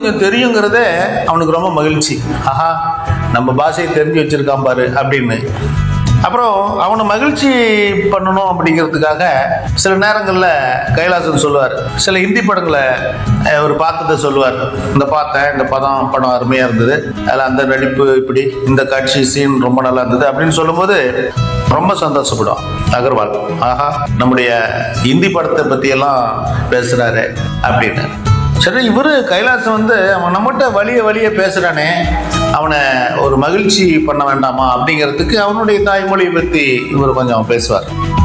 கொஞ்சம் தெரியுங்கிறதே அவனுக்கு ரொம்ப மகிழ்ச்சி ஆஹா நம்ம பாஷையை தெரிஞ்சு வச்சிருக்கான் பாரு அப்படின்னு அப்புறம் அவனை மகிழ்ச்சி பண்ணணும் அப்படிங்கிறதுக்காக சில நேரங்களில் கைலாசன் சொல்லுவார் சில ஹிந்தி படங்களை அஹ், அவர் பார்த்ததை சொல்லுவார் இந்த பார்த்தேன் இந்த படம் படம் அருமையாக இருந்தது அதில் அந்த நடிப்பு இப்படி இந்த காட்சி சீன் ரொம்ப நல்லா இருந்தது அப்படின்னு சொல்லும்போது ரொம்ப சந்தோஷப்படும் அகர்வால் ஆஹா நம்முடைய ஹிந்தி படத்தை பற்றியெல்லாம் பேசுகிறாரு அப்படின்னு சரி இவரு கைலாசம் வந்து அவன் நம்மகிட்ட வலிய வலிய பேசுறானே அவனை ஒரு மகிழ்ச்சி பண்ண வேண்டாமா அப்படிங்கிறதுக்கு அவனுடைய தாய்மொழியை பற்றி இவர் கொஞ்சம் பேசுவார்